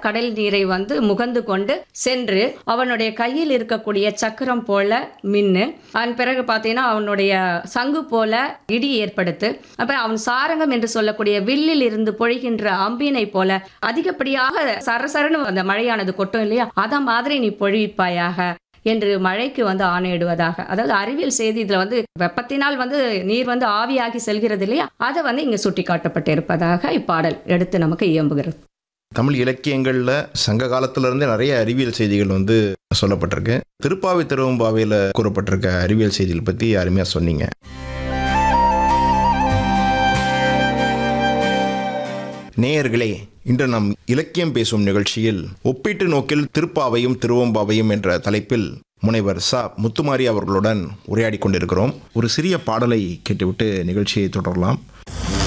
கடல் நீரை வந்து முகந்து கொண்டு சென்று அவனுடைய கையில் இருக்கக்கூடிய சக்கரம் போல மின்னு அதன் பிறகு பார்த்தீங்கன்னா அவனுடைய சங்கு போல இடி ஏற்படுத்து அப்புறம் அவன் சாரங்கம் என்று சொல்லக்கூடிய வில்லில் இருந்து பொழிகின்ற அம்பினை போல அதிகப்படியாக சரசரன்னு அந்த மழையானது கொட்டும் இல்லையா அத மாதிரி நீ பொழிவிப்பாயாக என்று மழைக்கு வந்து ஆணையிடுவதாக அதாவது அறிவியல் செய்தி இதுல வந்து வெப்பத்தினால் வந்து நீர் வந்து ஆவியாகி செல்கிறது இல்லையா அதை வந்து இங்க சுட்டி காட்டப்பட்டிருப்பதாக இப்பாடல் எடுத்து நமக்கு இயம்புகிறது தமிழ் இலக்கியங்களில் சங்க காலத்துல இருந்தே நிறைய அறிவியல் செய்திகள் வந்து சொல்லப்பட்டிருக்கு திருப்பாவை திருவம்பாவையில் கூறப்பட்டிருக்க அறிவியல் செய்திகள் பற்றி அருமையாக சொன்னீங்க நேயர்களே இன்று நாம் இலக்கியம் பேசும் நிகழ்ச்சியில் ஒப்பீட்டு நோக்கில் திருப்பாவையும் திருவம்பாவையும் என்ற தலைப்பில் முனைவர் ச முத்துமாரி அவர்களுடன் உரையாடி கொண்டிருக்கிறோம் ஒரு சிறிய பாடலை கேட்டுவிட்டு நிகழ்ச்சியை தொடரலாம்